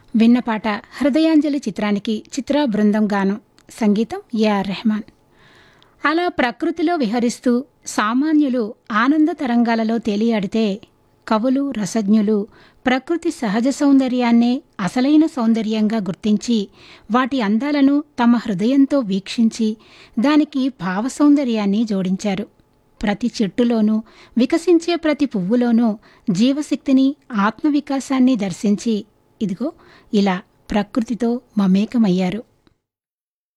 విన్నపాట హృదయాంజలి చిత్రానికి చిత్రా బృందం గానం సంగీతం ఏఆర్ రెహమాన్ అలా ప్రకృతిలో విహరిస్తూ సామాన్యులు ఆనంద తరంగాలలో తేలియాడితే కవులు రసజ్ఞులు ప్రకృతి సహజ సౌందర్యాన్నే అసలైన సౌందర్యంగా గుర్తించి వాటి అందాలను తమ హృదయంతో వీక్షించి దానికి భావ సౌందర్యాన్ని జోడించారు ప్రతి చెట్టులోనూ వికసించే ప్రతి పువ్వులోనూ జీవశక్తిని ఆత్మవికాసాన్ని దర్శించి ఇదిగో ఇలా ప్రకృతితో మమేకమయ్యారు